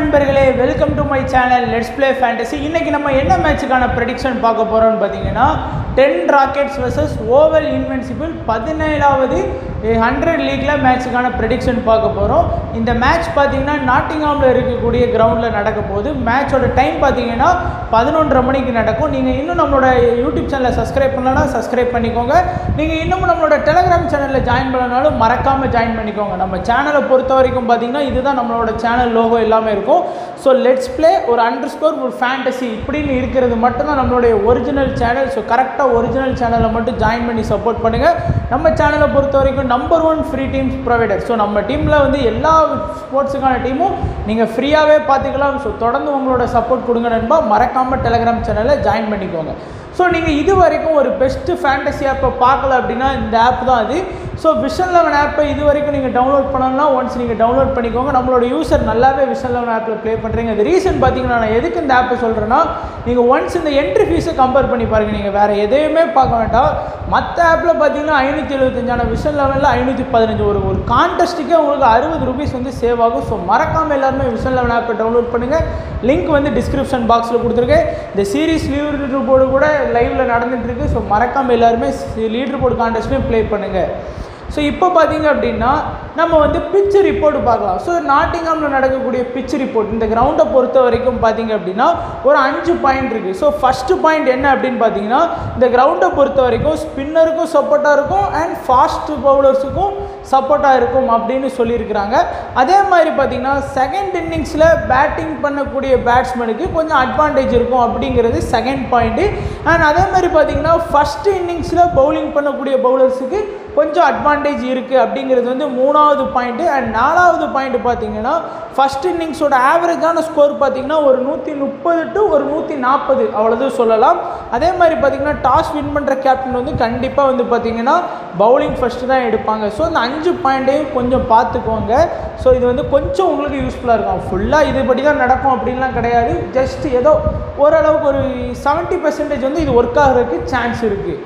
நண்பர்களே welcome to my channel let's play fantasy இன்னைக்கு நம்ம என்ன மேட்சுக்கான ப்ரெடிக்ஷன் பார்க்க போகிறோம்னு பார்த்தீங்கன்னா ten rockets versus oval invincible பதினேழாவது ஹண்ட்ரட் லீக்கில் மேட்சுக்கான ப்ரெடிக்ஷன் பார்க்க போகிறோம் இந்த மேட்ச் பார்த்தீங்கன்னா நாட்டிங்ஹாமில் இருக்கக்கூடிய கிரவுண்டில் நடக்க போகுது மேட்சோட டைம் பார்த்தீங்கன்னா பதினொன்றரை மணிக்கு நடக்கும் நீங்கள் இன்னும் நம்மளோட யூடியூப் சேனலை சப்ஸ்கிரைப் பண்ணலன்னா சப்ஸ்கிரைப் பண்ணிக்கோங்க நீங்கள் இன்னும் நம்மளோட டெலகிராம் சேனலில் ஜாயின் பண்ணனாலும் மறக்காமல் ஜாயின் பண்ணிக்கோங்க நம்ம சேனலை பொறுத்த வரைக்கும் பார்த்தீங்கன்னா இதுதான் நம்மளோட சேனல் லோகோ எல்லாமே இருக்கும் ஸோ லெட்ஸ் ப்ளே ஒரு அண்டர் ஸ்கோர் ஒரு ஃபேண்டசி இப்படின்னு இருக்கிறது மட்டும்தான் நம்மளுடைய ஒரிஜினல் சேனல் ஸோ கரெக்டாக ஒரிஜினல் சேனலை மட்டும் ஜாயின் பண்ணி சப்போர்ட் பண்ணுங்கள் நம்ம சேனலை பொறுத்த வரைக்கும் number one free teams provider so நம்ம டீமில் வந்து எல்லா ஸ்போர்ட்ஸுக்கான டீமும் நீங்கள் ஃப்ரீயாகவே பார்த்துக்கலாம் ஸோ தொடர்ந்து உங்களோட சப்போர்ட் கொடுங்க நண்பா மறக்காமல் டெலகிராம் சேனலில் ஜாயின் பண்ணிக்கோங்க ஸோ நீங்கள் இது வரைக்கும் ஒரு பெஸ்ட்டு ஃபேண்டசி ஆப்பை பார்க்கல அப்படின்னா இந்த ஆப் தான் அது ஸோ விஷன் லெவன் ஆப்பை இது வரைக்கும் நீங்கள் டவுன்லோட் பண்ணணும்னா ஒன்ஸ் நீங்கள் டவுன்லோட் பண்ணிக்கோங்க நம்மளோட யூசர் நல்லாவே விஷன் லெவன் ஆப்பில் ப்ளே பண்ணுறீங்க அது ரீசன் பார்த்தீங்கன்னா நான் எதுக்கு இந்த ஆப்பை சொல்கிறேன்னா நீங்கள் ஒன்ஸ் இந்த என்ட்ரி ஃபீஸை கம்பேர் பண்ணி பாருங்கள் நீங்கள் வேறு எதையுமே பார்க்க வேண்டாம் மற்ற ஆப்பில் பார்த்தீங்கன்னா ஐநூற்றி எழுபத்தஞ்சான விஷன் லெவனில் ஐநூற்றி பதினஞ்சு ஒரு ஒரு கான்டெஸ்ட்டுக்கே உங்களுக்கு அறுபது ருபீஸ் வந்து சேவ் ஆகும் ஸோ மறக்காமல் எல்லாருமே விஷன் லெவன் ஆப்பை டவுன்லோட் பண்ணுங்கள் லிங்க் வந்து டிஸ்கிரிப்ஷன் பாக்ஸில் கொடுத்துருக்கேன் இந்த சீரிஸ் லீடர் போர்டு கூட லைவில் நடந்துட்டு இருக்கு ஸோ மறக்காமல் எல்லாருமே லீடர் போர்டு கான்டெஸ்ட்லேயும் ப்ளே பண்ணுங்கள் ஸோ இப்போ பார்த்தீங்க அப்படின்னா நம்ம வந்து பிச் ரிப்போர்ட் பார்க்கலாம் ஸோ நாட்டிங்ஹாமில் நடக்கக்கூடிய பிச் ரிப்போர்ட் இந்த கிரவுண்டை பொறுத்த வரைக்கும் பார்த்தீங்க அப்படின்னா ஒரு அஞ்சு பாயிண்ட் இருக்குது ஸோ ஃபஸ்ட்டு பாயிண்ட் என்ன அப்படின்னு பார்த்தீங்கன்னா இந்த கிரவுண்டை பொறுத்த வரைக்கும் ஸ்பின்னருக்கும் சப்போர்ட்டாக இருக்கும் அண்ட் ஃபாஸ்ட் பவுலர்ஸுக்கும் சப்போர்ட்டாக இருக்கும் அப்படின்னு சொல்லியிருக்கிறாங்க அதே மாதிரி பார்த்தீங்கன்னா செகண்ட் இன்னிங்ஸில் பேட்டிங் பண்ணக்கூடிய பேட்ஸ்மேனுக்கு கொஞ்சம் அட்வான்டேஜ் இருக்கும் அப்படிங்கிறது செகண்ட் பாயிண்ட்டு அண்ட் அதே மாதிரி பார்த்தீங்கன்னா ஃபஸ்ட்டு இன்னிங்ஸில் பவுலிங் பண்ணக்கூடிய பவுலர்ஸுக்கு கொஞ்சம் அட்வான்டேஜ் இருக்குது அப்படிங்கிறது வந்து மூணாவது பாயிண்ட்டு அண்ட் நாலாவது பாயிண்ட் பார்த்தீங்கன்னா ஃபஸ்ட் இன்னிங்ஸோட ஆவரேஜான ஸ்கோர் பார்த்தீங்கன்னா ஒரு நூற்றி முப்பது டு ஒரு நூற்றி நாற்பது அவ்வளோதான் சொல்லலாம் அதே மாதிரி பார்த்தீங்கன்னா டாஸ் வின் பண்ணுற கேப்டன் வந்து கண்டிப்பாக வந்து பார்த்தீங்கன்னா பவுலிங் ஃபஸ்ட்டு தான் எடுப்பாங்க ஸோ அந்த அஞ்சு பாயிண்ட்டையும் கொஞ்சம் பார்த்துக்கோங்க ஸோ இது வந்து கொஞ்சம் உங்களுக்கு யூஸ்ஃபுல்லாக இருக்கும் ஃபுல்லாக இதுபடி தான் நடக்கும் அப்படின்லாம் கிடையாது ஜஸ்ட் ஏதோ ஓரளவுக்கு ஒரு செவன்ட்டி பர்சன்டேஜ் வந்து இது ஒர்க் ஆகிறதுக்கு சான்ஸ் இருக்குது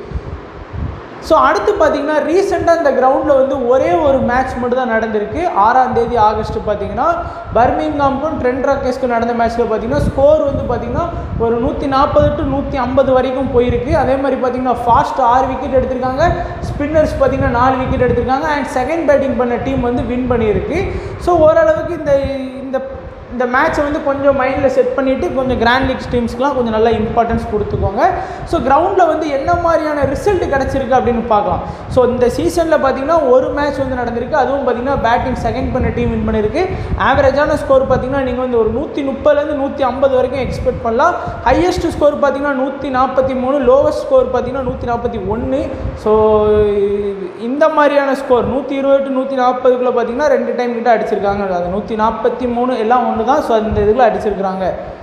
ஸோ அடுத்து பார்த்தீங்கன்னா ரீசெண்டாக இந்த கிரவுண்டில் வந்து ஒரே ஒரு மேட்ச் மட்டும் தான் நடந்திருக்கு ஆறாம் தேதி ஆகஸ்ட் பார்த்தீங்கன்னா பர்மிங்காம்க்கும் ட்ரெண்ட் ராக்கேஸ்க்கும் நடந்த மேட்ச்சில் பார்த்தீங்கன்னா ஸ்கோர் வந்து பார்த்தீங்கன்னா ஒரு நூற்றி நாற்பது டு நூற்றி ஐம்பது வரைக்கும் போயிருக்கு அதே மாதிரி பார்த்தீங்கன்னா ஃபாஸ்ட் ஆறு விக்கெட் எடுத்திருக்காங்க ஸ்பின்னர்ஸ் பார்த்தீங்கன்னா நாலு விக்கெட் எடுத்திருக்காங்க அண்ட் செகண்ட் பேட்டிங் பண்ண டீம் வந்து வின் பண்ணியிருக்கு ஸோ ஓரளவுக்கு இந்த இந்த இந்த மேட்ச்சை வந்து கொஞ்சம் மைண்டில் செட் பண்ணிவிட்டு கொஞ்சம் கிராண்ட் லீக்ஸ் டீம்ஸ்க்குலாம் கொஞ்சம் நல்லா இம்பார்ட்டன்ஸ் கொடுத்துக்கோங்க ஸோ கிரவுண்டில் வந்து என்ன மாதிரியான ரிசல்ட் கிடச்சிருக்கு அப்படின்னு பார்க்கலாம் ஸோ இந்த சீசனில் பார்த்தீங்கன்னா ஒரு மேட்ச் வந்து நடந்திருக்கு அதுவும் பார்த்தீங்கன்னா பேட்டிங் செகண்ட் பண்ண டீம் வின் பண்ணியிருக்கு ஆவரேஜான ஸ்கோர் பார்த்தீங்கன்னா நீங்கள் வந்து ஒரு நூற்றி முப்பதுலேருந்து நூற்றி ஐம்பது வரைக்கும் எக்ஸ்பெக்ட் பண்ணலாம் ஹையஸ்ட் ஸ்கோர் பார்த்தீங்கன்னா நூற்றி நாற்பத்தி மூணு லோவஸ்ட் ஸ்கோர் பார்த்தீங்கன்னா நூற்றி நாற்பத்தி ஒன்று ஸோ இந்த மாதிரியான ஸ்கோர் நூற்றி இருபது டு நூற்றி நாற்பதுக்குள்ளே பார்த்தீங்கன்னா ரெண்டு டைம் கிட்ட அடிச்சிருக்காங்க அது நூற்றி நாற்பத்தி மூணு எல்லாம் ஒன்று தான் ஸோ அந்த இதுக்குள்ள அடிச்சிருக்கிறாங்க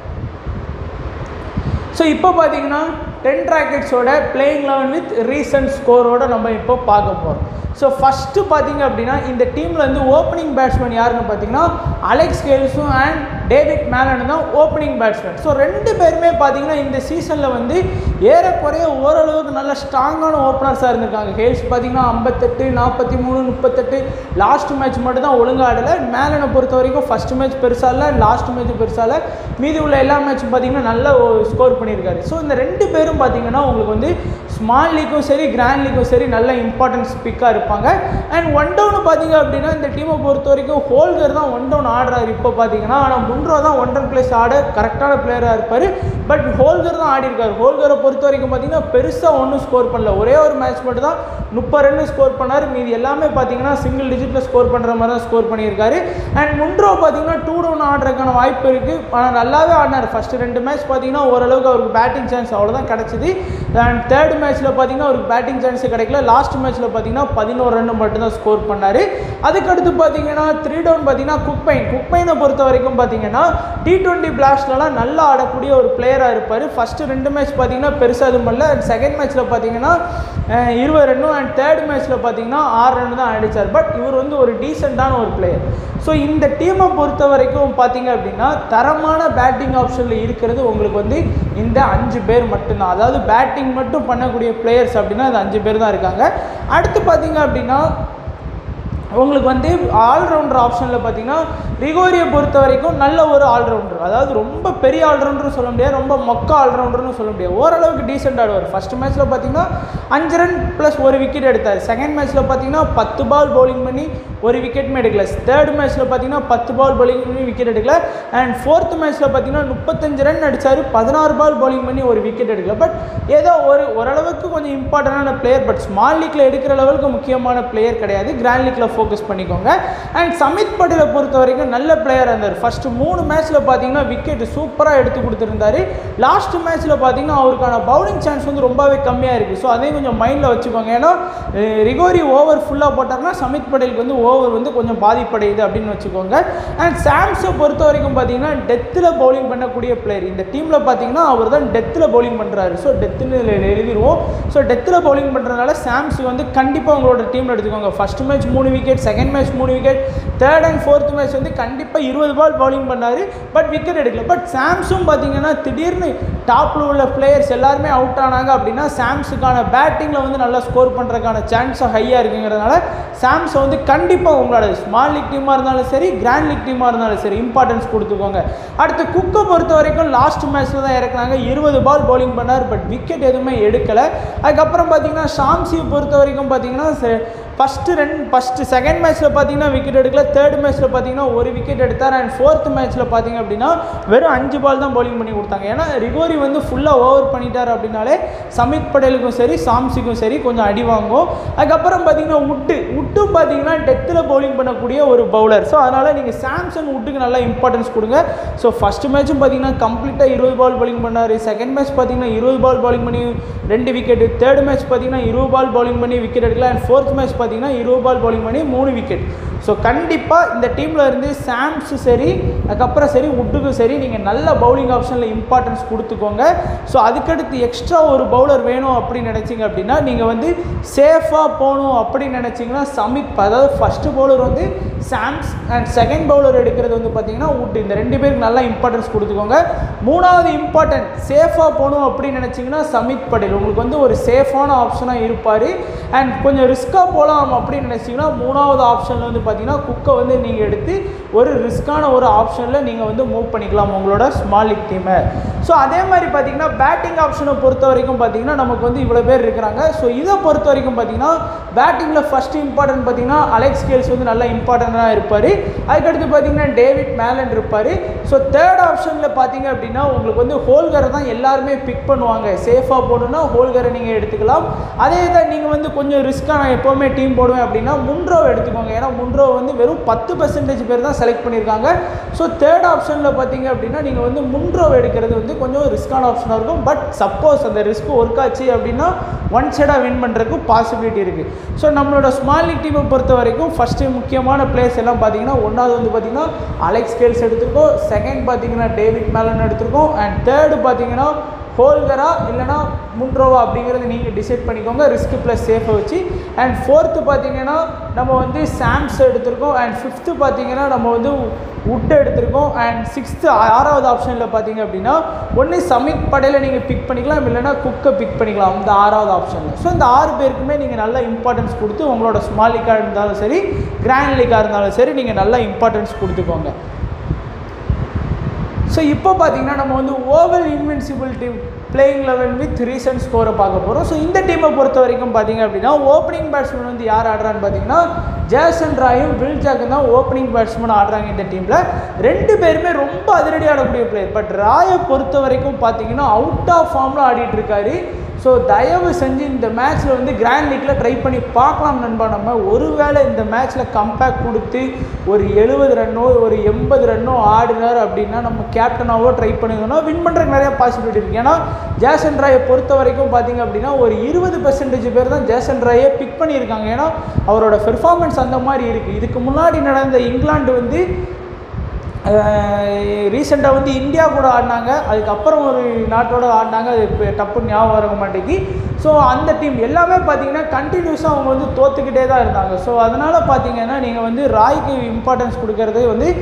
ஸோ இப்போ பார்த்தீங்கன்னா டென் ராக்கெட்ஸோட பிளேயிங் லெவன் வித் ரீசன்ட் ஸ்கோரோட நம்ம இப்போ பார்க்க போகிறோம் ஸோ ஃபஸ்ட்டு பார்த்தீங்க அப்படின்னா இந்த டீமில் வந்து ஓப்பனிங் பேட்ஸ்மேன் யாருன்னு பார்த்தீங்கன்னா அலெக்ஸ் கேல்ஸும் அண்ட் டேவிட் மேலன் தான் ஓப்பனிங் பேட்ஸ்மேன் ஸோ ரெண்டு பேருமே பார்த்தீங்கன்னா இந்த சீசனில் வந்து ஏறக்குறைய ஓரளவுக்கு நல்ல ஸ்ட்ராங்கான ஓப்பனர்ஸாக இருந்திருக்காங்க ஹேல்ஸ் பார்த்தீங்கன்னா ஐம்பத்தெட்டு நாற்பத்தி மூணு முப்பத்தெட்டு லாஸ்ட் மேட்ச் மட்டும் தான் ஒழுங்காக ஆடலை மேலனை பொறுத்த வரைக்கும் ஃபஸ்ட் மேட்ச் பெருசாக இல்லை லாஸ்ட் மேட்ச் பெருசாக இல்லை மீதி உள்ள எல்லா மேட்சும் பார்த்தீங்கன்னா நல்ல ஸ்கோர் பண்ணியிருக்காரு ஸோ இந்த ரெண்டு பேரும் பார்த்தீங்கன்னா உங்களுக்கு வந்து ஸ்மால் லீக்கும் சரி கிராண்ட் லீக்கும் சரி நல்ல இம்பார்ட்டன்ஸ் பிக்காக இருப்பாங்க அண்ட் ஒன் டவுன் பார்த்தீங்க அப்படின்னா இந்த டீமை பொறுத்த வரைக்கும் ஹோல்கர் தான் ஒன் டவுன் ஆடுறாரு இப்போ பார்த்தீங்கன்னா ஆனால் முன்ரோ தான் ஒன் ரன் பிளேஸ் ஆட கரெக்டான பிளேயராக இருப்பார் பட் ஹோல்கர் தான் ஆடி இருக்காரு ஹோல்கரை பொறுத்த வரைக்கும் பார்த்தீங்கன்னா பெருசாக ஒன்றும் ஸ்கோர் பண்ணல ஒரே ஒரு மேட்ச் மட்டும் தான் முப்பது ரன் ஸ்கோர் பண்ணார் மீதி எல்லாமே பார்த்தீங்கன்னா சிங்கிள் டிஜிட்டில் ஸ்கோர் பண்ணுற மாதிரி தான் ஸ்கோர் பண்ணியிருக்காரு அண்ட் முன்ரோ பார்த்தீங்கன்னா டூ டவுன் ஆடுறதுக்கான வாய்ப்பு இருக்குது ஆனால் நல்லாவே ஆடினார் ஃபஸ்ட்டு ரெண்டு மேட்ச் பார்த்தீங்கன்னா ஓரளவுக்கு அவருக்கு பேட்டிங் சான்ஸ் அவ்வளோதான் கிடச்சிது அண்ட் தேர்ட் மேட்ச்சில் பார்த்தீங்கன்னா அவருக்கு பேட்டிங் சான்ஸ் கிடைக்கல லாஸ்ட் மேட்ச்சில் பார்த்தீங்கன்னா பதினோரு ரன் மட்டும் தான் ஸ்கோர் பண்ணார் அதுக்கடுத்து பார்த்தீங்கன்னா த்ரீ டவுன் பார்த்தீங்கன்னா குக்பைன் குக்பைனை பொறுத்த வரைக்கும் பார்த்தீங்கன்னா டி டுவெண்ட்டி பிளாஸ்ட்லலாம் நல்லா ஆடக்கூடிய ஒரு பிளேயராக இருப்பார் ஃபஸ்ட்டு ரெண்டு மேட்ச் பார்த்தீங்கன்னா பெருசாக எதுவும் பண்ணல அண்ட் செகண்ட் மேட்ச்சில் பார்த்தீங்கன்னா இருபது ரன்னும் அண்ட் தேர்ட் மேட்ச்சில் பார்த்தீங்கன்னா ஆறு ரன் தான் அடித்தார் பட் இவர் வந்து ஒரு டீசெண்டான ஒரு பிளேயர் ஸோ இந்த டீமை பொறுத்த வரைக்கும் பார்த்தீங்க அப்படின்னா தரமான பேட்டிங் ஆப்ஷனில் இருக்கிறது உங்களுக்கு வந்து இந்த அஞ்சு பேர் மட்டும்தான் அதாவது பேட்டிங் மட்டும் பண்ணக்கூடிய பிளேயர்ஸ் அப்படின்னா அது அஞ்சு பேர் தான் இருக்காங்க அடுத்து பார்த்தீங்க அப்படின்னா உங்களுக்கு வந்து ஆல்ரவுண்டர் ஆப்ஷனில் பார்த்தீங்கன்னா ரிகோரியை பொறுத்த வரைக்கும் நல்ல ஒரு ஆல்ரவுண்டர் அதாவது ரொம்ப பெரிய ஆல்ரவுண்டர்னு சொல்ல முடியாது ரொம்ப மொக்க ஆல்ரவுண்டர்னு சொல்ல முடியாது ஓரளவுக்கு டீசெண்ட் ஆடுவார் ஃபர்ஸ்ட் மேட்ச்சில் பார்த்தீங்கன்னா அஞ்சு ரன் ப்ளஸ் ஒரு விக்கெட் எடுத்தார் செகண்ட் மேட்ச்சில் பார்த்தீங்கன்னா பத்து பால் பவுலிங் பண்ணி ஒரு விக்கெட்டுமே எடுக்கல தேர்ட் மேட்ச்சில் பார்த்தீங்கன்னா பத்து பால் பவுலிங் பண்ணி விக்கெட் எடுக்கல அண்ட் ஃபோர்த் மேட்ச்சில் பார்த்தீங்கன்னா முப்பத்தஞ்சு ரன் அடிச்சார் பதினாறு பால் பவுலிங் பண்ணி ஒரு விக்கெட் எடுக்கல பட் ஏதோ ஒரு ஓரளவுக்கு கொஞ்சம் இம்பார்ட்டண்டான பிளேயர் பட் ஸ்மால் லீக்ல எடுக்கிற லெவலுக்கு முக்கியமான பிளேயர் கிடையாது கிராண்ட் லீக்ல ஃபோக்கஸ் பண்ணிக்கோங்க அண்ட் சமித் பட்டேலை பொறுத்த வரைக்கும் நல்ல பிளேயர் இருந்தார் ஃபர்ஸ்ட் மூணு மேட்ச்சில் பார்த்தீங்கன்னா விக்கெட் சூப்பராக எடுத்து கொடுத்துருந்தாரு லாஸ்ட் மேட்ச்சில் பார்த்தீங்கன்னா அவருக்கான பவுலிங் சான்ஸ் வந்து ரொம்பவே கம்மியாக இருக்குது ஸோ அதையும் கொஞ்சம் மைண்டில் வச்சுக்கோங்க ஏன்னா அஹ், ரிகோரி ஓவர் ஃபுல்லாக போட்டார்னா சமித் பட்டேலுக்கு வந்து ஓவர் வந்து கொஞ்சம் பாதிப்படையுது அப்படின்னு வச்சுக்கோங்க அண்ட் சாம்ஸை பொறுத்த வரைக்கும் பார்த்தீங்கன்னா டெத்தில் பவுலிங் பண்ணக்கூடிய பிளேயர் இந்த டீமில் பார்த்தீங்கன்னா அவர் தான் டெத்தில் பவுலிங் பண்ணுறாரு ஸோ டெத்துன்னு எழுதிடுவோம் ஸோ டெத்தில் பவுலிங் பண்ணுறதுனால சாம்ஸ் வந்து கண்டிப்பாக உங்களோட டீமில் எடுத்துக்கோங்க ஃபர்ஸ்ட் மேட்ச் மூணு விக்கெட் செகண்ட் மேட்ச் மூணு wicket third and fourth match வந்து கண்டிப்பாக இருபது பால் பவுலிங் பண்ணார் பட் விக்கெட் எடுக்கல பட் சாம்ஸும் பார்த்தீங்கன்னா திடீர்னு டாப்பில் உள்ள பிளேயர்ஸ் எல்லாருமே அவுட் ஆனாங்க அப்படின்னா சாம்ஸுக்கான பேட்டிங்கில் வந்து நல்லா ஸ்கோர் பண்ணுறதுக்கான சான்ஸும் ஹையாக இருக்குங்கிறதுனால சாம்ஸை வந்து கண்டிப்பாக உங்களோட ஸ்மால் லீக் டீமாக இருந்தாலும் சரி கிராண்ட் லீக் டீமாக இருந்தாலும் சரி இம்பார்ட்டன்ஸ் கொடுத்துக்கோங்க அடுத்து குக்கை பொறுத்த வரைக்கும் லாஸ்ட் மேட்ச்சில் தான் இறக்குனாங்க இருபது பால் பவுலிங் பண்ணார் பட் விக்கெட் எதுவுமே எடுக்கலை அதுக்கப்புறம் பார்த்தீங்கன்னா ஷாம்சியை பொறுத்த வரைக்கும் பார்த்தீங்கன்னா ஃபஸ்ட்டு ரெண்டு ஃபஸ்ட்டு செகண்ட் மேட்ச்சில் பார்த்தீங்கன்னா விக்கெட் எடுக்கல தேர்ட் மேட்ச்சில் பார்த்தீங்கன்னா ஒரு விக்கெட் எடுத்தார் அண்ட் ஃபோர்த் மேட்ச்சில் பார்த்தீங்க அப்படின்னா வெறும் அஞ்சு பால் தான் பவுலிங் பண்ணி கொடுத்தாங்க ஏன்னா ரிகோரி வந்து ஃபுல்லாக ஓவர் பண்ணிட்டார் அப்படின்னாலே சமித் பட்டேலுக்கும் சரி சாம்சிக்கும் சரி கொஞ்சம் அடி வாங்கும் அதுக்கப்புறம் பார்த்தீங்கன்னா உட்டு உட்டும் பார்த்தீங்கன்னா டெத்தில் பவுலிங் பண்ணக்கூடிய ஒரு பவுலர் ஸோ அதனால் நீங்கள் சாம்சங் உட்டுக்கு நல்லா இம்பார்ட்டன்ஸ் கொடுங்க ஸோ ஃபஸ்ட்டு மேட்சும் பார்த்தீங்கன்னா கம்ப்ளீட்டாக இருபது பால் பவுலிங் பண்ணார் செகண்ட் மேட்ச் பார்த்தீங்கன்னா இருபது பால் பவுலிங் பண்ணி ரெண்டு விக்கெட் தேர்ட் மேட்ச் பார்த்தீங்கன்னா இருபது பால் பவுலிங் பண்ணி விக்கெட் எடுக்கல அண்ட் ஃபோர்த் மேட்ச் பார்த்தீங்கன்னா இருபது பால் பவுலிங் பண்ணி மூணு விக்கெட் ஸோ கண்டிப்பாக இந்த டீமில் இருந்து சாம்ஸும் சரி அதுக்கப்புறம் சரி உட்டுக்கும் சரி நீங்கள் நல்ல பவுலிங் ஆப்ஷனில் இம்பார்ட்டன்ஸ் கொடுத்துக்கோங்க ஸோ அதுக்கடுத்து எக்ஸ்ட்ரா ஒரு பவுலர் வேணும் அப்படின்னு நினச்சிங்க அப்படின்னா நீங்கள் வந்து சேஃபாக போகணும் அப்படின்னு நினச்சிங்கன்னா சமித் அதாவது ஃபஸ்ட்டு பவுலர் வந்து சாம்ஸ் அண்ட் செகண்ட் பவுலர் எடுக்கிறது வந்து பார்த்தீங்கன்னா உட்டு இந்த ரெண்டு பேருக்கு நல்லா இம்பார்ட்டன்ஸ் கொடுத்துக்கோங்க மூணாவது இம்பார்ட்டன்ட் சேஃபாக போகணும் அப்படின்னு நினச்சிங்கன்னா சமித் பட்டேல் உங்களுக்கு வந்து ஒரு சேஃபான ஆப்ஷனாக இருப்பார் அண்ட் கொஞ்சம் ரிஸ்க்காக போகலாம் அப்படின்னு நினச்சிங்கன்னா மூணாவது ஆப்ஷனில் வந்து பார்த்தீங்கன்னா குக்கை வந்து நீங்கள் எடுத்து ஒரு ரிஸ்க்கான ஒரு ஆப்ஷனில் நீங்கள் வந்து மூவ் பண்ணிக்கலாம் உங்களோட ஸ்மால் லீக் டீமை ஸோ அதே மாதிரி பார்த்தீங்கன்னா பேட்டிங் ஆப்ஷனை பொறுத்த வரைக்கும் பார்த்தீங்கன்னா நமக்கு வந்து இவ்வளோ பேர் இருக்கிறாங்க ஸோ இதை பொறுத்த வரைக்கும் பார்த்தீங்கன்னா பேட்டிங்கில் ஃபஸ்ட்டு இம்பார்ட்டன்ட் பார்த்தீங்கன்னா அலெக்ஸ் கேல்ஸ் வந்து நல்லா இம்பார்ட்டண்ட்டாக இருப்பார் அதுக்கடுத்து பார்த்தீங்கன்னா டேவிட் மேலன் இருப்பார் ஸோ தேர்ட் ஆப்ஷனில் பார்த்தீங்க அப்படின்னா உங்களுக்கு வந்து ஹோல்கரை தான் எல்லாருமே பிக் பண்ணுவாங்க சேஃபாக போடணும்னா ஹோல்கரை நீங்கள் எடுத்துக்கலாம் அதே தான் நீங்கள் வந்து கொஞ்சம் ரிஸ்க்காக நான் எப்போவுமே டீம் போடுவேன் அப்படின்னா முன்ரோவை எடுத்துக்கோங்க ஏன்னா முன்ரோ வந்து வெறும் பத்து பர்சன்டேஜ் பேர் தான் செலக்ட் பண்ணியிருக்காங்க ஸோ தேர்ட் ஆப்ஷனில் பார்த்தீங்க அப்படின்னா நீங்கள் வந்து முன்ரோவை எடுக்கிறது வந்து கொஞ்சம் ரிஸ்க்கான ஆப்ஷனாக இருக்கும் பட் சப்போஸ் அந்த ரிஸ்க் ஒர்க் ஆச்சு அப்படின்னா ஒன் சைடாக வின் பண்ணுறதுக்கு பாசிபிலிட்டி இருக்குது ஸோ நம்மளோட ஸ்மால் லீக் டீமை பொறுத்த வரைக்கும் ஃபஸ்ட்டு முக்கியமான பிளேஸ் எல்லாம் பார்த்தீங்கன்னா ஒன்றாவது வந்து பார்த்தீங்கன்னா அலெக்ஸ் கேல்ஸ் எடுத்திருக்கோம் செகண்ட் பார்த்தீங்கன்னா டேவிட் மேலன் எடுத்திருக்கோம் அண்ட் தேர்டு பார்த்தீங்கன்னா ஹோல்கரா இல்லைனா முன்ரோவா அப்படிங்கிறது நீங்கள் டிசைட் பண்ணிக்கோங்க ரிஸ்க் ப்ளஸ் சேஃபை வச்சு அண்ட் ஃபோர்த்து பார்த்தீங்கன்னா நம்ம வந்து சாம்ஸ் எடுத்திருக்கோம் அண்ட் ஃபிஃப்த்து பார்த்தீங்கன்னா நம்ம வந்து உட் எடுத்திருக்கோம் அண்ட் சிக்ஸ்த்து ஆறாவது ஆப்ஷனில் பார்த்தீங்க அப்படின்னா ஒன்று சமித் படையில் நீங்கள் பிக் பண்ணிக்கலாம் இல்லைனா குக்கை பிக் பண்ணிக்கலாம் இந்த ஆறாவது ஆப்ஷனில் ஸோ இந்த ஆறு பேருக்குமே நீங்கள் நல்ல இம்பார்ட்டன்ஸ் கொடுத்து உங்களோட ஸ்மால் லீக்காக இருந்தாலும் சரி கிராண்ட் லீக்காக இருந்தாலும் சரி நீங்கள் நல்ல இம்பார்ட்டன்ஸ் கொடுத்துக்கோங்க ஸோ இப்போ பார்த்தீங்கன்னா நம்ம வந்து Oval invincible team playing eleven with recent ஸ்கோரை பார்க்க போகிறோம் ஸோ இந்த டீமை பொறுத்த வரைக்கும் பார்த்தீங்க அப்படின்னா ஓப்பனிங் பேட்ஸ்மேன் வந்து யார் ஆடுறான்னு பார்த்தீங்கன்னா ஜேசன் ராயும் வில் ஜாக்கும் தான் ஓப்பனிங் பேட்ஸ்மேன் ஆடுறாங்க இந்த டீமில் ரெண்டு பேருமே ரொம்ப அதிரடி ஆடக்கூடிய பிளேயர் பட் ராயை பொறுத்த வரைக்கும் பார்த்தீங்கன்னா அவுட் ஆஃப் ஃபார்மில் ஆடிட்டு இருக்காரு ஸோ தயவு செஞ்சு இந்த மேட்ச்சில் வந்து கிராண்ட் லீக்கில் ட்ரை பண்ணி பார்க்கலாம் நண்பா நம்ம ஒருவேளை இந்த மேட்ச்சில் கம்பேக் கொடுத்து ஒரு எழுபது ரன்னோ ஒரு எண்பது ரன்னோ ஆடினார் அப்படின்னா நம்ம கேப்டனாவோ ட்ரை பண்ணிக்கணும் வின் பண்ணுறதுக்கு நிறைய பாசிபிலிட்டி இருக்குது ஏன்னா ஜேசன் ராயை பொறுத்த வரைக்கும் பார்த்தீங்க அப்படின்னா ஒரு இருபது பெர்சன்டேஜ் பேர் தான் ஜேசன் ராயை பிக் பண்ணியிருக்காங்க ஏன்னா அவரோட பெர்ஃபார்மன்ஸ் அந்த மாதிரி இருக்குது இதுக்கு முன்னாடி நடந்த இங்கிலாந்து வந்து ரீசெண்டாக வந்து இந்தியா கூட ஆடினாங்க அதுக்கப்புறம் ஒரு நாட்டோட ஆடினாங்க அது இப்போ டப்புன்னு ஞாபகம் வர மாட்டேங்கி ஸோ அந்த டீம் எல்லாமே பார்த்தீங்கன்னா கண்டினியூஸாக அவங்க வந்து தோத்துக்கிட்டே தான் இருந்தாங்க ஸோ அதனால் பார்த்தீங்கன்னா நீங்கள் வந்து ராய்க்கு இம்பார்ட்டன்ஸ் கொடுக்கறது வந்து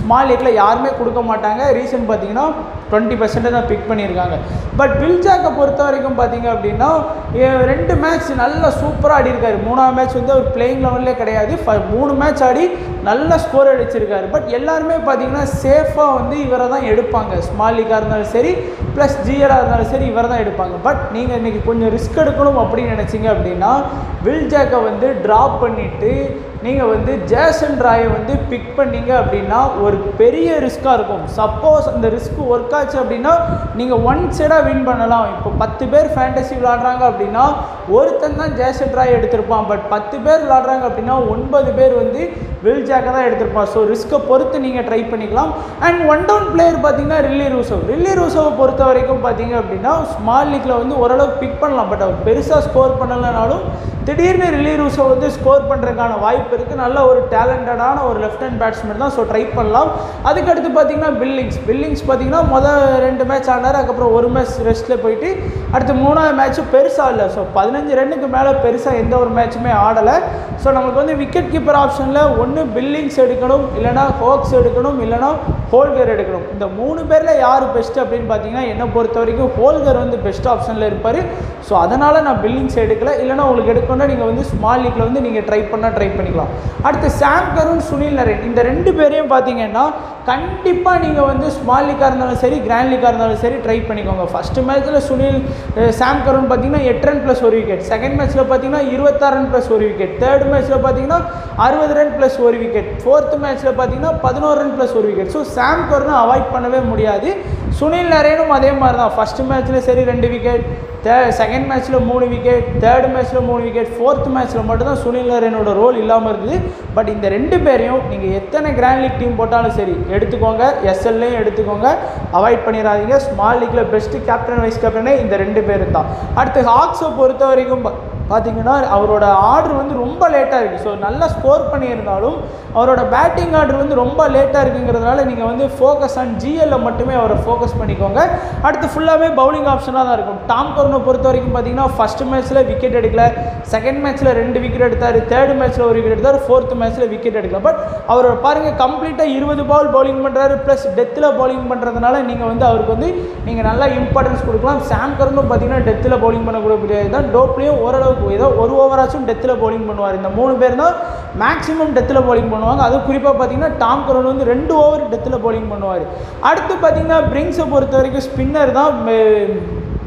ஸ்மால் லீக்கில் யாருமே கொடுக்க மாட்டாங்க ரீசன் பார்த்தீங்கன்னா டுவெண்ட்டி பர்சன்ட் தான் பிக் பண்ணியிருக்காங்க பட் வில்ஜாக்கை பொறுத்த வரைக்கும் பார்த்தீங்க அப்படின்னா எ- ரெண்டு மேட்ச் நல்லா சூப்பராக ஆடி இருக்காரு மூணாவது மேட்ச் வந்து அவர் பிளேயிங் லெவல்லே கிடையாது ஃப- மூணு மேட்ச் ஆடி நல்ல ஸ்கோர் அடிச்சிருக்காரு பட் எல்லாருமே பார்த்தீங்கன்னா சேஃபாக வந்து இவரை தான் எடுப்பாங்க ஸ்மால் லீக்காக இருந்தாலும் சரி ப்ளஸ் ஜிஆராக இருந்தாலும் சரி இவரை தான் எடுப்பாங்க பட் நீங்கள் இன்றைக்கி கொஞ்சம் ரிஸ்க் எடுக்கணும் அப்படின்னு நினச்சிங்க அப்படின்னா வில்ஜாக்கை வந்து ட்ராப் பண்ணிவிட்டு நீங்கள் வந்து ஜேசன் ராயை வந்து பிக் பண்ணீங்க அப்படின்னா ஒரு பெரிய ரிஸ்க்காக இருக்கும் சப்போஸ் அந்த ரிஸ்க் ஒர்க் ஆச்சு அப்படின்னா நீங்கள் ஒன் சைடாக வின் பண்ணலாம் இப்போ பத்து பேர் ஃபேண்டசி விளாடுறாங்க அப்படின்னா ஒருத்தன் தான் ஜேசன் ராய் எடுத்திருப்பான் பட் பத்து பேர் விளாடுறாங்க அப்படின்னா ஒன்பது பேர் வந்து வில் ஜாக்கை தான் எடுத்திருப்பான் ஸோ ரிஸ்க்கை பொறுத்து நீங்கள் ட்ரை பண்ணிக்கலாம் அண்ட் ஒன் டவுன் பிளேயர் பார்த்தீங்கன்னா ரில்லி ரூசவ் ரில்லி ரூசவை பொறுத்த வரைக்கும் பார்த்தீங்க அப்படின்னா ஸ்மால் லீக்ல வந்து ஓரளவுக்கு பிக் பண்ணலாம் பட் அவர் பெருசாக ஸ்கோர் பண்ணலைனாலும் திடீர்னு ரில்லி ரூசோ வந்து ஸ்கோர் பண்ணுறதுக்கான வாய்ப்பு இருக்குது நல்ல ஒரு டேலண்டடான ஒரு லெஃப்ட் ஹேண்ட் பேட்ஸ்மேன் தான் ஸோ ட்ரை பண்ணலாம் அதுக்கடுத்து பார்த்தீங்கன்னா பில்லிங்ஸ் பில்லிங்ஸ் பார்த்தீங்கன்னா மொதல் ரெண்டு மேட்ச் ஆனார் அதுக்கப்புறம் ஒரு மேட்ச் ரெஸ்ட்டில் போயிட்டு அடுத்து மூணாவது மேட்ச் பெருசாக இல்லை ஸோ பதினஞ்சு ரன்னுக்கு மேலே பெருசாக எந்த ஒரு மேட்சுமே ஆடலை ஸோ நமக்கு வந்து விக்கெட் கீப்பர் ஆப்ஷனில் ஒன்று பில்லிங்ஸ் எடுக்கணும் இல்லைனா ஹோக்ஸ் எடுக்கணும் இல்லைனா ஹோல்கர் எடுக்கணும் இந்த மூணு பேரில் யார் பெஸ்ட் அப்படின்னு பார்த்தீங்கன்னா என்னை பொறுத்த வரைக்கும் ஹோல்கர் வந்து பெஸ்ட் ஆப்ஷனில் இருப்பார் ஸோ அதனால் நான் பில்லிங்ஸ் எடுக்கல இல்லைனா உங்களுக்கு எடுக்கணும்னா நீங்கள் வந்து ஸ்மால் லீக்கில் வந்து நீங்கள் ட்ரை பண்ணால் ட்ரை பண்ணிக்கலாம் அடுத்து சாம் கருண் சுனில் நரேன் இந்த ரெண்டு பேரையும் பார்த்தீங்கன்னா கண்டிப்பாக நீங்கள் வந்து ஸ்மால் லீக்காக இருந்தாலும் சரி கிராண்ட் லீக்காக இருந்தாலும் சரி ட்ரை பண்ணிக்கோங்க ஃபஸ்ட்டு மேட்ச்சில் சுனில் அஹ், சாம் கருண் பார்த்தீங்கன்னா எட்டு ரன் ப்ளஸ் ஒரு விக்கெட் செகண்ட் மேட்ச்சில் பார்த்தீங்கன்னா இருபத்தாறு ரன் ப்ளஸ் ஒரு விக்கெட் தேர்ட் மேட்ச்சில் பார்த்தீங்கன்னா அறுபது ரன் ப்ளஸ் ஒரு விக்கெட் ஃபோர்த் மேட்ச்சில் பார்த்தீங்கன்னா பதினோரு ரன் ப்ளஸ் ஒரு விக்கெட் ஸோ சாம் கருணை அவாய்ட் பண்ணவே முடியாது சுனில் நரேனும் அதே மாதிரி தான் ஃபஸ்ட்டு மேட்ச்சில் சரி ரெண்டு விக்கெட் தே செகண்ட் மேட்ச்சில் மூணு விக்கெட் தேர்ட் மேட்ச்சில் மூணு விக்கெட் ஃபோர்த் மேட்ச்சில் மட்டும்தான் சுனில் நரேனோட ரோல் இல்லாமல் இருக்குது பட் இந்த ரெண்டு பேரையும் நீங்கள் எத்தனை கிராண்ட் லீக் டீம் போட்டாலும் சரி எடுத்துக்கோங்க எஸ்எல்லையும் எடுத்துக்கோங்க அவாய்ட் பண்ணிடாதீங்க ஸ்மால் லீக்கில் பெஸ்ட்டு கேப்டன் வைஸ் கேப்டனே இந்த ரெண்டு பேர் தான் அடுத்து ஹாக்ஸை பொறுத்த வரைக்கும் பா- பார்த்தீங்கன்னா அவரோட ஆர்டர் வந்து ரொம்ப லேட்டாக இருக்குது ஸோ நல்லா ஸ்கோர் பண்ணியிருந்தாலும் அவரோட பேட்டிங் ஆர்டர் வந்து ரொம்ப லேட்டாக இருக்குங்கிறதுனால நீங்கள் வந்து ஃபோக்கஸ் ஆன் ஜிஎல்ல மட்டுமே அவரை ஃபோக்கஸ் பண்ணிக்கோங்க அடுத்து ஃபுல்லாகவே பவுலிங் ஆப்ஷனாக தான் இருக்கும் டாம் கருனை பொறுத்த வரைக்கும் பார்த்தீங்கன்னா ஃபஸ்ட் மேட்ச்சில் விக்கெட் எடுக்கல செகண்ட் மேட்ச்சில் ரெண்டு விக்கெட் எடுத்தார் தேர்ட் மேட்ச்சில் ஒரு விக்கெட் எடுத்தார் ஃபோர்த் மேட்ச்சில் விக்கெட் எடுக்கல பட் அவர் பாருங்கள் கம்ப்ளீட்டாக இருபது பால் பவுலிங் பண்ணுறாரு ப்ளஸ் டெத்தில் பவுலிங் பண்ணுறதுனால நீங்கள் வந்து அவருக்கு வந்து நீங்கள் நல்லா இம்பார்ட்டன்ஸ் கொடுக்கலாம் சாம் கருனும் பார்த்தீங்கன்னா டெத்தில் பவுலிங் பண்ணக்கூடிய பிளேயர் தான் டோப்லேயும் ஓரளவுக்கு ஏதோ ஒரு ஓவராச்சும் டெத்தில் பவுலிங் பண்ணுவார் இந்த மூணு பேர் தான் மேக்ஸிமம் டெத்தில் பவுலிங் பண்ணுவாங்க அது குறிப்பாக பார்த்தீங்கன்னா டாம் கரோன் வந்து ரெண்டு ஓவர் டெத்தில் பவுலிங் பண்ணுவார் அடுத்து பார்த்தீங்கன்னா பிரிங்ஸை பொறுத்த வரைக்கும் ஸ்பின்னர் தான் மெ-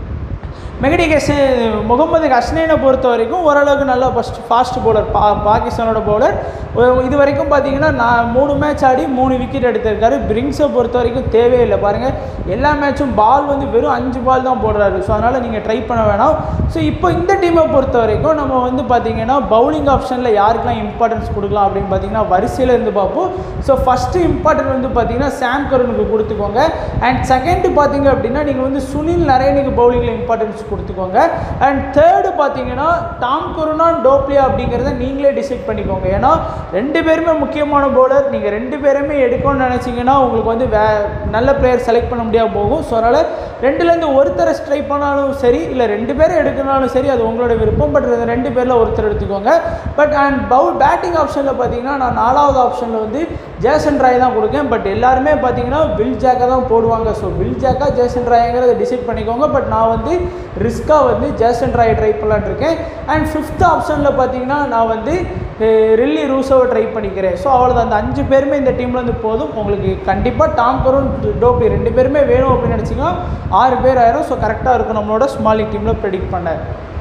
மெகடி கேஸ் முகமது ஹஸ்னைனை பொறுத்த வரைக்கும் ஓரளவுக்கு நல்லா ஃபஸ்ட் ஃபாஸ்ட் பவுலர் பா பாகிஸ்தானோட பவுலர் இது வரைக்கும் பார்த்தீங்கன்னா நான் மூணு மேட்ச் ஆடி மூணு விக்கெட் எடுத்திருக்காரு பிரிங்ஸை பொறுத்த வரைக்கும் தேவையில்லை பாருங்கள் எல்லா மேட்சும் பால் வந்து வெறும் அஞ்சு பால் தான் போடுறாரு ஸோ அதனால் நீங்கள் ட்ரை பண்ண வேணாம் ஸோ இப்போ இந்த டீமை பொறுத்த வரைக்கும் நம்ம வந்து பார்த்தீங்கன்னா பவுலிங் ஆப்ஷனில் யாருக்கெல்லாம் இம்பார்ட்டன்ஸ் கொடுக்கலாம் அப்படின்னு பார்த்தீங்கன்னா வரிசையில் இருந்து பார்ப்போம் ஸோ ஃபஸ்ட்டு இம்பார்ட்டன்ட் வந்து பார்த்தீங்கன்னா சாம் கருனுக்கு கொடுத்துக்கோங்க அண்ட் செகண்ட் பார்த்தீங்க அப்படின்னா நீங்கள் வந்து சுனில் நரேனுக்கு பவுலிங்கில் இம்பார்ட்டன்ஸ் கொடுத்துக்கோங்க அண்ட் தேர்டு பார்த்தீங்கன்னா டாம் கருணா டோப்லியா அப்படிங்கிறத நீங்களே டிசைட் பண்ணிக்கோங்க ஏன்னா ரெண்டு பேருமே முக்கியமான பவுலர் நீங்கள் ரெண்டு பேருமே எடுக்கணும்னு நினச்சிங்கன்னா உங்களுக்கு வந்து வே நல்ல பிளேயர் செலக்ட் பண்ண முடியாமல் போகும் ஸோ அதனால் ரெண்டுலேருந்து ஒருத்தரை ட்ரை பண்ணாலும் சரி இல்லை ரெண்டு பேரும் எடுக்கணும்னாலும் சரி அது உங்களோட விருப்பம் பட் ரெண்டு பேரில் ஒருத்தர் எடுத்துக்கோங்க பட் அண்ட் பவுல் பேட்டிங் ஆப்ஷனில் பார்த்தீங்கன்னா நான் நாலாவது ஆப்ஷனில் வந்து ஜேசன் ராய் தான் கொடுக்கேன் பட் எல்லாருமே பார்த்தீங்கன்னா வில் ஜாக்கை தான் போடுவாங்க ஸோ வில் ஜாக்கா ஜேசன் ராய்ங்கிறத டிசைட் பண்ணிக்கோங்க பட் நான் வந்து ரிஸ்க்காக வந்து ஜேசன் ராய் ட்ரை பண்ணலான்னு இருக்கேன் அண்ட் ஃபிஃப்த் ஆப்ஷனில் பார்த்தீங்கன்னா நான் வந்து அஹ், ரில்லி ரூசோவை ட்ரை பண்ணிக்கிறேன் ஸோ அவ்வளோதான் அந்த அஞ்சு பேருமே இந்த டீமில் வந்து போதும் உங்களுக்கு கண்டிப்பாக டாம் கரும் டோப்லி ரெண்டு பேருமே வேணும் அப்படின்னு நினச்சிங்கன்னா ஆறு பேர் ஆயிரும் ஸோ கரெக்டாக இருக்கும் நம்மளோட ஸ்மால் லீக் டீமில் ப்ரெடிக்ட் பண்ண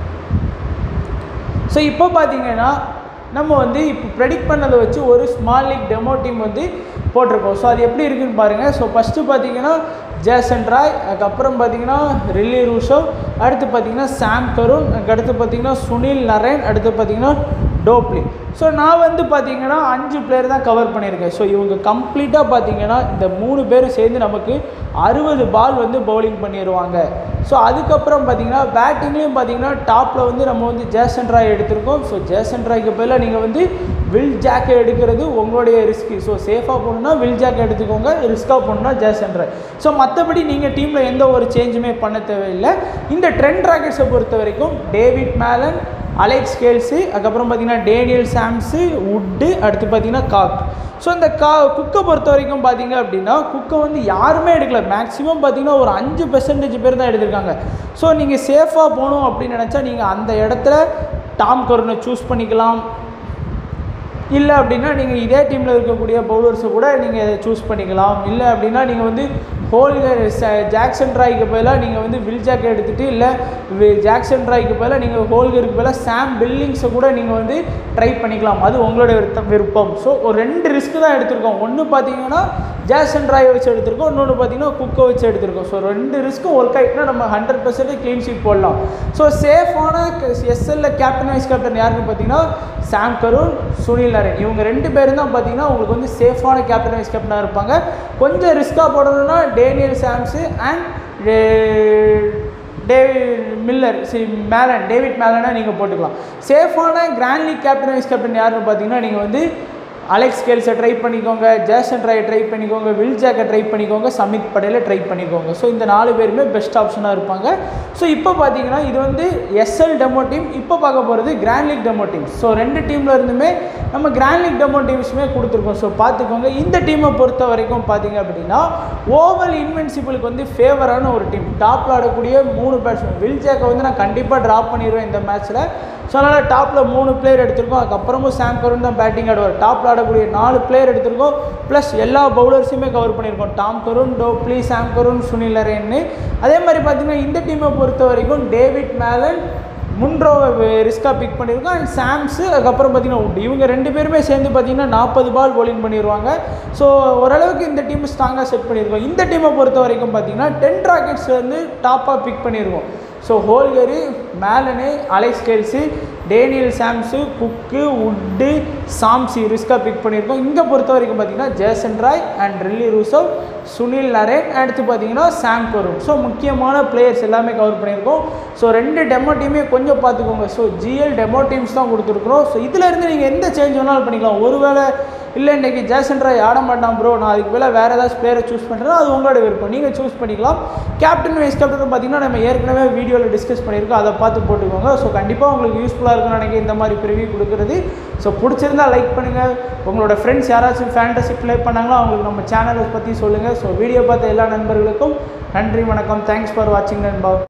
ஸோ இப்போ பார்த்தீங்கன்னா நம்ம வந்து இப்போ ப்ரெடிக்ட் பண்ணதை வச்சு ஒரு ஸ்மால் லீக் டெமோ டீம் வந்து போட்டிருக்கோம் ஸோ அது எப்படி இருக்குன்னு பாருங்கள் ஸோ ஃபஸ்ட்டு பார்த்தீங்கன்னா ஜேசன் ராய் அதுக்கப்புறம் பார்த்தீங்கன்னா ரில்லி ரூஷவ் அடுத்து பார்த்தீங்கன்னா சாம் கருண் அதுக்கடுத்து பார்த்தீங்கன்னா சுனில் நரேன் அடுத்து பார்த்தீங்கன்னா டோப்லி ஸோ நான் வந்து பார்த்தீங்கன்னா அஞ்சு பிளேயர் தான் கவர் பண்ணியிருக்கேன் ஸோ இவங்க கம்ப்ளீட்டாக பார்த்தீங்கன்னா இந்த மூணு பேரும் சேர்ந்து நமக்கு அறுபது பால் வந்து பவுலிங் பண்ணிடுவாங்க ஸோ அதுக்கப்புறம் பார்த்தீங்கன்னா பேட்டிங்லேயும் பார்த்தீங்கன்னா டாப்பில் வந்து நம்ம வந்து ஜேசன் ராய் எடுத்திருக்கோம் ஸோ ஜேசன் ராய்க்கு பதிலாக நீங்கள் வந்து வில் ஜாக்கை எடுக்கிறது உங்களுடைய ரிஸ்க்கு ஸோ சேஃபாக போகணுன்னா வில் ஜாக் எடுத்துக்கோங்க ரிஸ்க்காக போகணுன்னா ஜேசன் ராய் ஸோ மற்றபடி நீங்கள் டீமில் எந்த ஒரு சேஞ்சுமே பண்ண தேவையில்லை இந்த ட்ரெண்ட் ராக்கெட்ஸை பொறுத்த வரைக்கும் டேவிட் மேலன் அலெக்ஸ் கேல்ஸு அதுக்கப்புறம் பார்த்தீங்கன்னா டேனியல் சாம்ஸு உட்டு அடுத்து பார்த்தீங்கன்னா காக் ஸோ இந்த கா குக்கை பொறுத்த வரைக்கும் பார்த்தீங்க அப்படின்னா குக்கை வந்து யாருமே எடுக்கல மேக்ஸிமம் பார்த்தீங்கன்னா ஒரு அஞ்சு பெர்சன்டேஜ் பேர் தான் எடுத்திருக்காங்க ஸோ நீங்கள் சேஃபாக போகணும் அப்படின்னு நினச்சா நீங்கள் அந்த இடத்துல டாம் கருனை சூஸ் பண்ணிக்கலாம் இல்லை அப்படின்னா நீங்கள் இதே டீமில் இருக்கக்கூடிய பவுலர்ஸை கூட நீங்கள் சூஸ் பண்ணிக்கலாம் இல்லை அப்படின்னா நீங்கள் வந்து ஹோல்கர் ஜாக்சன் ராய்க்கு பதிலாக நீங்கள் வந்து வில் ஜாக்கை எடுத்துகிட்டு இல்லை வி- ஜாக்சன் ராய்க்கு பதிலாக நீங்கள் ஹோல்கருக்கு பதிலாக சாம் பில்லிங்ஸை கூட நீங்கள் வந்து ட்ரை பண்ணிக்கலாம் அது உங்களோட விருப்பம் விருப்பம் ஸோ ஒரு ரெண்டு ரிஸ்க் தான் எடுத்திருக்கோம் ஒன்று பார்த்தீங்கன்னா ஜாக்சன் ராயை வச்சு எடுத்திருக்கோம் இன்னொன்று பார்த்தீங்கன்னா குக்கை வச்சு எடுத்திருக்கோம் ஸோ ரெண்டு ரிஸ்க்கும் ஒர்க் ஆகிட்டுனா நம்ம ஹண்ட்ரட் பர்சன்ட் க்ளீன் ஷீட் போடலாம் ஸோ சேஃபான எஸ்எல்ல கேப்டன் வைஸ் கேப்டன் யாருன்னு பார்த்தீங்கன்னா சாம் கருண் சுனில் நரேன் இவங்க ரெண்டு பேரும் தான் பார்த்தீங்கன்னா உங்களுக்கு வந்து சேஃபான கேப்டன் வைஸ் கேப்டனாக இருப்பாங்க கொஞ்சம் ரிஸ்க்காக போடணும்னா Daniel Sams and David Miller சரி மேலன் டேவிட் மேலனை நீங்கள் போட்டுக்கலாம் சேஃபான grand league captain vice captain யாருன்னு பார்த்தீங்கன்னா நீங்கள் வந்து அலெக்ஸ் கேல்ஸை ட்ரை பண்ணிக்கோங்க ஜேசன் ராயை ட்ரை பண்ணிக்கோங்க வில் ஜாக்கை ட்ரை பண்ணிக்கோங்க சமித் படேலை ட்ரை பண்ணிக்கோங்க ஸோ இந்த நாலு பேருமே பெஸ்ட் ஆப்ஷனாக இருப்பாங்க ஸோ இப்போ பார்த்தீங்கன்னா இது வந்து எஸ்எல் டெமோ டீம் இப்போ பார்க்க போகிறது grand league demo team so ரெண்டு டீமில் இருந்துமே நம்ம கிராண்ட் லீக் டெமோ டீம்ஸுமே கொடுத்துருக்கோம் ஸோ பார்த்துக்கோங்க இந்த டீமை பொறுத்த வரைக்கும் பார்த்தீங்க அப்படின்னா ஓவல் இன்வென்சிபிளுக்கு வந்து ஃபேவரான ஒரு டீம் டாப்பில் ஆடக்கூடிய மூணு பேட்ஸ்மேன் வில் ஜாக்கை வந்து நான் கண்டிப்பாக ட்ராப் பண்ணிடுவேன் இந்த மேட்ச்சில் ஸோ அதனால் டாப்பில் மூணு பிளேயர் எடுத்திருக்கோம் அதுக்கப்புறமும் சாம் கருண் தான் பேட்டிங் ஆடுவார் டாப்பில் ஆடக்கூடிய நாலு பிளேயர் எடுத்திருக்கோம் ப்ளஸ் எல்லா பவுலர்ஸுமே கவர் பண்ணியிருக்கோம் Tom Curran Topley Sam Curran Sunil நரேன்னு அதே மாதிரி பார்த்தீங்கன்னா இந்த டீமை பொறுத்த வரைக்கும் டேவிட் மேலன் முன்ரோவை ரிஸ்க்காக பிக் பண்ணியிருக்கோம் அண்ட் சாம்ஸு அதுக்கப்புறம் பார்த்தீங்கன்னா உட் இவங்க ரெண்டு பேருமே சேர்ந்து பார்த்தீங்கன்னா நாற்பது பால் bowling பண்ணிடுவாங்க ஸோ ஓரளவுக்கு இந்த டீம் ஸ்ட்ராங்காக செட் பண்ணியிருக்கோம் இந்த டீமை பொறுத்த வரைக்கும் பார்த்தீங்கன்னா டென் ராக்கெட்ஸ் வந்து டாப்பாக பிக் பண்ணியிருக்கோம் ஸோ ஹோல்கரு Malan Alex Hales Daniel Sams Cook Wood Shamsi ரிஸ்க்காக பிக் பண்ணியிருக்கோம் இங்கே பொறுத்த வரைக்கும் பார்த்தீங்கன்னா Jason Roy and Rilee Rossouw Sunil Narine அடுத்து பார்த்தீங்கன்னா சாம் கருண் ஸோ முக்கியமான பிளேயர்ஸ் எல்லாமே கவர் பண்ணியிருக்கோம் ஸோ ரெண்டு டெமோ டீமே கொஞ்சம் பார்த்துக்கோங்க ஸோ ஜிஎல் டெமோ டீம்ஸ் தான் கொடுத்துருக்குறோம் ஸோ இதிலேருந்து நீங்கள் எந்த சேஞ்ச் வேணாலும் பண்ணிக்கலாம் ஒருவேளை இல்லை இன்றைக்கி ஜேசன் ராய் ஆட மாட்டான் ப்ரோ நான் அதுக்கு மேலே வேறு ஏதாச்சும் பிளேயரை சூஸ் பண்ணுறேன் அது உங்களோட விருப்பம் நீங்கள் சூஸ் பண்ணிக்கலாம் கேப்டன் வைஸ் கேப்டன் பார்த்தீங்கன்னா நம்ம ஏற்கனவே வீடியோவில் டிஸ்கஸ் பண்ணியிருக்கோம் அதை பார்த்து போட்டுக்கோங்க ஸோ கண்டிப்பாக உங்களுக்கு யூஸ்ஃபுல்லாக இருக்கும்னு நினைக்கிறேன் இந்த மாதிரி ப்ரிவியூ கொடுக்குறது ஸோ பிடிச்சிருந்தா லைக் பண்ணுங்கள் உங்களோட ஃப்ரெண்ட்ஸ் யாராச்சும் ஃபேண்டசி ப்ளே பண்ணாங்களோ அவங்களுக்கு நம்ம சேனலை பற்றி சொல்லுங்கள் ஸோ வீடியோ பார்த்த எல்லா நண்பர்களுக்கும் நன்றி வணக்கம் தேங்க்ஸ் ஃபார் வாட்சிங் நண்பா